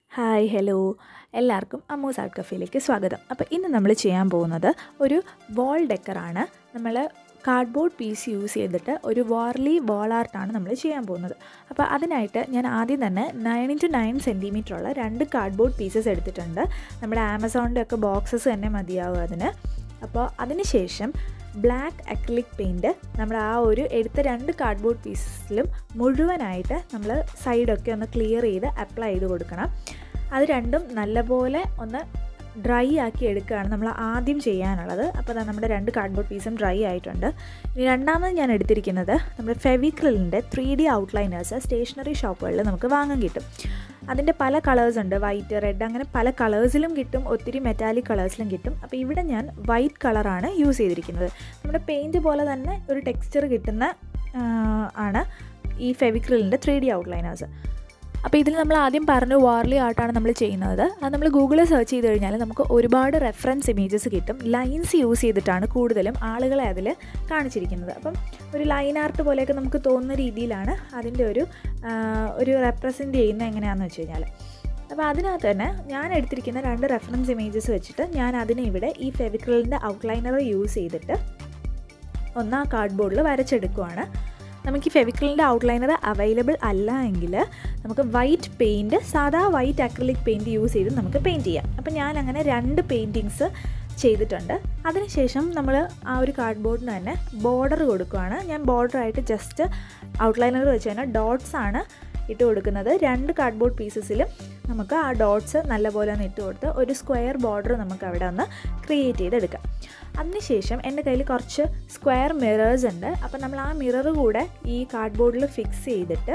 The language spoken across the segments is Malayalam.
ഹായ് ഹലോ എല്ലാവർക്കും അമ്മൂസ് ആർട്ട് കഫേയിലേക്ക് സ്വാഗതം അപ്പോൾ ഇന്ന് നമ്മൾ ചെയ്യാൻ പോകുന്നത് ഒരു വാൾ ഡെക്കറാണ് നമ്മൾ കാർഡ്ബോർഡ് പീസ് യൂസ് ചെയ്തിട്ട് ഒരു വാർലി വാൾ ആർട്ടാണ് നമ്മൾ ചെയ്യാൻ പോകുന്നത് അപ്പോൾ അതിനായിട്ട് ഞാൻ ആദ്യം തന്നെ നയൻ ഇൻറ്റു നയൻ സെൻറ്റിമീറ്റർ ഉള്ള രണ്ട് കാർഡ്ബോർഡ് പീസസ് എടുത്തിട്ടുണ്ട് നമ്മുടെ ആമസോണിൻ്റെ ഒക്കെ ബോക്സസ് തന്നെ മതിയാവും അതിന് അപ്പോൾ അതിന് ശേഷം ബ്ലാക്ക് അക്രിലിക് പെയിൻറ്റ് നമ്മൾ ആ ഒരു എടുത്ത രണ്ട് കാർഡ്ബോർഡ് പീസസിലും മുഴുവനായിട്ട് നമ്മൾ സൈഡൊക്കെ ഒന്ന് ക്ലിയർ ചെയ്ത് അപ്ലൈ ചെയ്ത് കൊടുക്കണം അത് രണ്ടും നല്ലപോലെ ഒന്ന് ഡ്രൈ ആക്കി എടുക്കുകയാണ് നമ്മൾ ആദ്യം ചെയ്യാനുള്ളത് അപ്പോൾ അതാ നമ്മുടെ രണ്ട് കാർഡ്ബോർഡ് പീസും ഡ്രൈ ആയിട്ടുണ്ട് ഇനി രണ്ടാമത് ഞാൻ എടുത്തിരിക്കുന്നത് നമ്മുടെ ഫെവിക്രിലിൻ്റെ ത്രീ ഡി ഔട്ട്ലൈനേഴ്സ് സ്റ്റേഷനറി ഷോപ്പുകളിൽ നമുക്ക് വാങ്ങാൻ കിട്ടും അതിൻ്റെ പല കളേഴ്സ് ഉണ്ട് വൈറ്റ് റെഡ് അങ്ങനെ പല കളേഴ്സിലും കിട്ടും ഒത്തിരി മെറ്റാലിക് കളേഴ്സിലും കിട്ടും അപ്പോൾ ഇവിടെ ഞാൻ വൈറ്റ് കളറാണ് യൂസ് ചെയ്തിരിക്കുന്നത് നമ്മുടെ പെയിൻറ്റ് പോലെ തന്നെ ഒരു ടെക്സ്ചർ കിട്ടുന്ന ആണ് ഈ ഫെവിക്രിലിൻ്റെ ത്രീ ഡി ഔട്ട്ലൈനേഴ്സ് അപ്പോൾ ഇതിൽ നമ്മൾ ആദ്യം പറഞ്ഞു വാർലി ആർട്ടാണ് നമ്മൾ ചെയ്യുന്നത് അത് നമ്മൾ ഗൂഗിളിൽ സെർച്ച് ചെയ്ത് കഴിഞ്ഞാൽ നമുക്ക് ഒരുപാട് റെഫറൻസ് ഇമേജസ് കിട്ടും ലൈൻസ് യൂസ് ചെയ്തിട്ടാണ് കൂടുതലും ആളുകളെ അതിൽ കാണിച്ചിരിക്കുന്നത് അപ്പം ഒരു ലൈൻ ആർട്ട് പോലെയൊക്കെ നമുക്ക് തോന്നുന്ന രീതിയിലാണ് അതിൻ്റെ ഒരു ഒരു റെപ്രസെൻറ്റ് ചെയ്യുന്നത് എങ്ങനെയാണെന്ന് വെച്ച് കഴിഞ്ഞാൽ അപ്പോൾ അതിനകത്ത് തന്നെ ഞാൻ എടുത്തിരിക്കുന്ന രണ്ട് റെഫറൻസ് ഇമേജസ് വെച്ചിട്ട് ഞാൻ അതിനെ ഇവിടെ ഈ ഫെവിക്രിലിൻ്റെ ഔട്ട്ലൈനർ യൂസ് ചെയ്തിട്ട് ഒന്ന് ആ കാർഡ് ബോർഡിൽ വരച്ചെടുക്കുവാണ് നമുക്ക് ഈ ഫെവിക്രിലിൻ്റെ ഔട്ട്ലൈനർ അവൈലബിൾ അല്ല എങ്കിൽ നമുക്ക് വൈറ്റ് പെയിൻറ്റ് സാധാ വൈറ്റ് അക്രിലിക് പെയിൻറ്റ് യൂസ് ചെയ്ത് നമുക്ക് പെയിൻറ്റ് ചെയ്യാം അപ്പോൾ ഞാൻ അങ്ങനെ രണ്ട് പെയിൻറ്റിങ്സ് ചെയ്തിട്ടുണ്ട് അതിനുശേഷം നമ്മൾ ആ ഒരു കാർഡ് ബോർഡിന് തന്നെ ബോർഡർ കൊടുക്കുകയാണ് ഞാൻ ബോർഡറായിട്ട് ജസ്റ്റ് ഔട്ട്ലൈനർ വെച്ച് തന്നെ ഡോട്ട്സ് ആണ് ഇട്ട് കൊടുക്കുന്നത് രണ്ട് കാർഡ്ബോർഡ് പീസസിലും നമുക്ക് ആ ഡോട്ട്സ് നല്ലപോലെ ഒന്ന് ഇട്ട് കൊടുത്ത് ഒരു സ്ക്വയർ ബോർഡർ നമുക്ക് അവിടെ ഒന്ന് ക്രിയേറ്റ് ചെയ്തെടുക്കാം അതിനുശേഷം എൻ്റെ കയ്യിൽ കുറച്ച് സ്ക്വയർ മിറേഴ്സ് ഉണ്ട് അപ്പോൾ നമ്മൾ ആ മിറർ കൂടെ ഈ കാർഡ്ബോർഡിൽ ഫിക്സ് ചെയ്തിട്ട്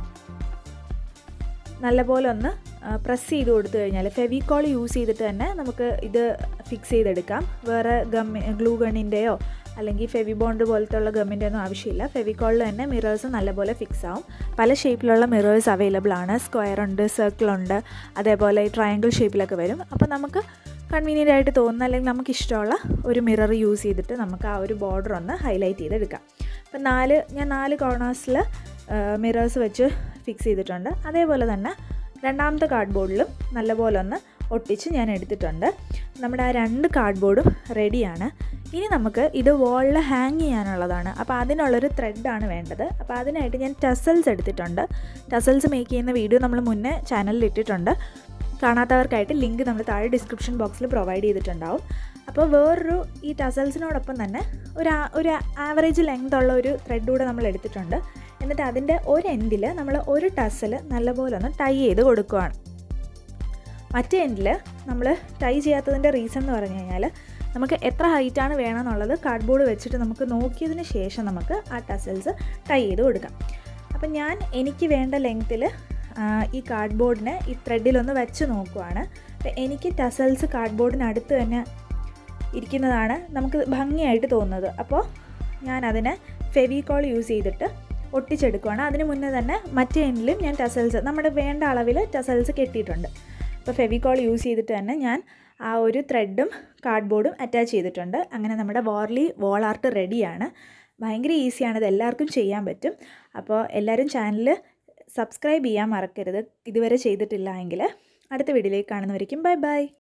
നല്ലപോലെ ഒന്ന് പ്രസ് ചെയ്ത് കൊടുത്തു കഴിഞ്ഞാൽ ഫെവിക്കോൾ യൂസ് ചെയ്തിട്ട് തന്നെ നമുക്ക് ഇത് ഫിക്സ് ചെയ്തെടുക്കാം വേറെ ഗമ്മി ഗ്ലൂ ഗണ്ണിൻ്റെയോ അല്ലെങ്കിൽ ഫെവി ബോണ്ട് പോലത്തെ ഉള്ള ഗമ്മിൻ്റെ ഒന്നും ആവശ്യമില്ല ഫെവിക്കോളിൽ തന്നെ മിറേഴ്സ് നല്ലപോലെ ഫിക്സ് ആവും പല ഷേപ്പിലുള്ള മിറേഴ്സ് അവൈലബിൾ ആണ് സ്ക്വയർ ഉണ്ട് സർക്കിൾ ഉണ്ട് അതേപോലെ ട്രയാങ്കിൾ ഷേപ്പിലൊക്കെ വരും അപ്പോൾ നമുക്ക് കൺവീനിയൻ്റ് ആയിട്ട് തോന്നുന്ന അല്ലെങ്കിൽ നമുക്ക് ഇഷ്ടമുള്ള ഒരു മിറർ യൂസ് ചെയ്തിട്ട് നമുക്ക് ആ ഒരു ബോർഡർ ഒന്ന് ഹൈലൈറ്റ് ചെയ്തെടുക്കാം അപ്പം നാല് ഞാൻ നാല് കോർണേഴ്സിൽ മിറേഴ്സ് വെച്ച് ഫിക്സ് ചെയ്തിട്ടുണ്ട് അതേപോലെ തന്നെ രണ്ടാമത്തെ കാർഡ് ബോർഡിലും നല്ലപോലെ ഒന്ന് ഒട്ടിച്ച് ഞാൻ എടുത്തിട്ടുണ്ട് നമ്മുടെ ആ രണ്ട് കാർഡ് ബോർഡും റെഡിയാണ് ഇനി നമുക്ക് ഇത് വാളിൽ ഹാങ് ചെയ്യാനുള്ളതാണ് അപ്പോൾ അതിനുള്ളൊരു ത്രെഡാണ് വേണ്ടത് അപ്പോൾ അതിനായിട്ട് ഞാൻ ടസൽസ് എടുത്തിട്ടുണ്ട് ടസൽസ് മേക്ക് ചെയ്യുന്ന വീഡിയോ നമ്മൾ മുന്നേ ചാനലിൽ ഇട്ടിട്ടുണ്ട് കാണാത്തവർക്കായിട്ട് ലിങ്ക് നമ്മൾ താഴെ ഡിസ്ക്രിപ്ഷൻ ബോക്സിൽ പ്രൊവൈഡ് ചെയ്തിട്ടുണ്ടാവും അപ്പോൾ വേറൊരു ഈ ടസൽസിനോടൊപ്പം തന്നെ ഒരു ഒരു ആവറേജ് ലെങ്ത് ഉള്ള ഒരു ത്രെഡ് കൂടെ നമ്മൾ എടുത്തിട്ടുണ്ട് എന്നിട്ട് അതിൻ്റെ ഒരു എൻഡിൽ നമ്മൾ ഒരു ടസൽ നല്ലപോലെ ഒന്ന് ടൈ ചെയ്ത് കൊടുക്കുകയാണ് മറ്റേ എൻഡിൽ നമ്മൾ ടൈ ചെയ്യാത്തതിൻ്റെ റീസൺ എന്ന് പറഞ്ഞു കഴിഞ്ഞാൽ നമുക്ക് എത്ര ഹൈറ്റാണ് വേണമെന്നുള്ളത് കാർഡ്ബോർഡ് വെച്ചിട്ട് നമുക്ക് നോക്കിയതിന് ശേഷം നമുക്ക് ആ ടസൽസ് ടൈ ചെയ്ത് കൊടുക്കാം അപ്പം ഞാൻ എനിക്ക് വേണ്ട ലെങ്ത്തിൽ ഈ കാർഡ്ബോർഡിനെ ഈ ത്രെഡിലൊന്ന് വെച്ച് നോക്കുവാണ് എനിക്ക് ടസൽസ് കാർഡ്ബോർഡിനടുത്ത് തന്നെ ഇരിക്കുന്നതാണ് നമുക്ക് ഭംഗിയായിട്ട് തോന്നുന്നത് അപ്പോൾ ഞാൻ അതിനെ ഫെവിക്കോൾ യൂസ് ചെയ്തിട്ട് ഒട്ടിച്ചെടുക്കുവാണ് അതിന് മുന്നേ തന്നെ മറ്റേ എൻഡിലും ഞാൻ ടസൽസ് നമ്മുടെ വേണ്ട അളവിൽ ടസൽസ് കെട്ടിയിട്ടുണ്ട് അപ്പോൾ ഫെവിക്കോൾ യൂസ് ചെയ്തിട്ട് തന്നെ ഞാൻ ആ ഒരു ത്രെഡും കാർഡ്ബോർഡും അറ്റാച്ച് ചെയ്തിട്ടുണ്ട് അങ്ങനെ നമ്മുടെ വാർലി വോൾ ആർട്ട് റെഡിയാണ് ഭയങ്കര ഈസിയാണ് ഇത് എല്ലാവർക്കും ചെയ്യാൻ പറ്റും അപ്പോൾ എല്ലാവരും ചാനൽ സബ്സ്ക്രൈബ് ചെയ്യാൻ മറക്കരുത് ഇതുവരെ ചെയ്തിട്ടില്ല എങ്കിൽ അടുത്ത വീഡിയോയിലേക്ക് കാണുന്നവരേക്കും ബൈ ബൈ